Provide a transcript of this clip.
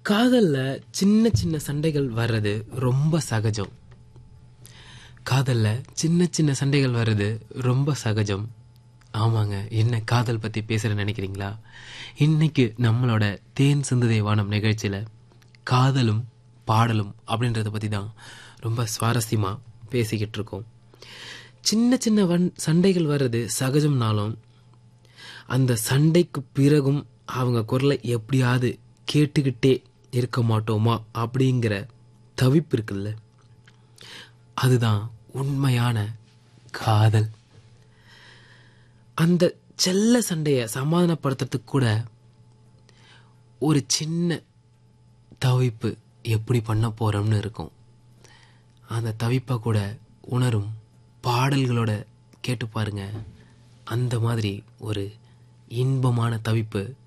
காதல்ல சின்ன சின்ன சண்டைகள் வர்றது ரொம்ப சகஜம் காதல்ல சின்ன சின்ன சண்டைகள் வர்றது ரொம்ப சகஜம் ஆமாங்க என்ன காதல் பத்தி பேசுற நினைக்கிறீங்களா இன்னைக்கு நம்மளோட தேன் சிந்துதே வானம் நிகழ்ச்சியில காதலும் பாடலும் அப்படின்றத பத்தி தான் ரொம்ப சுவாரஸ்யமா பேசிக்கிட்டு இருக்கோம் சின்ன சின்ன வன் சண்டைகள் வர்றது சகஜம்னாலும் அந்த சண்டைக்கு பிறகும் அவங்க குரலை எப்படியாவது கேட்டுக்கிட்டே இருக்க மாட்டோமா அப்படிங்கிற தவிப்பு இருக்குல்ல அதுதான் உண்மையான காதல் அந்த செல்ல சண்டையை சமாதானப்படுத்துறதுக்கு கூட ஒரு சின்ன தவிப்பு எப்படி பண்ண போறோம்னு இருக்கும் அந்த தவிப்பை கூட உணரும் பாடல்களோட கேட்டு பாருங்க அந்த மாதிரி ஒரு இன்பமான தவிப்பு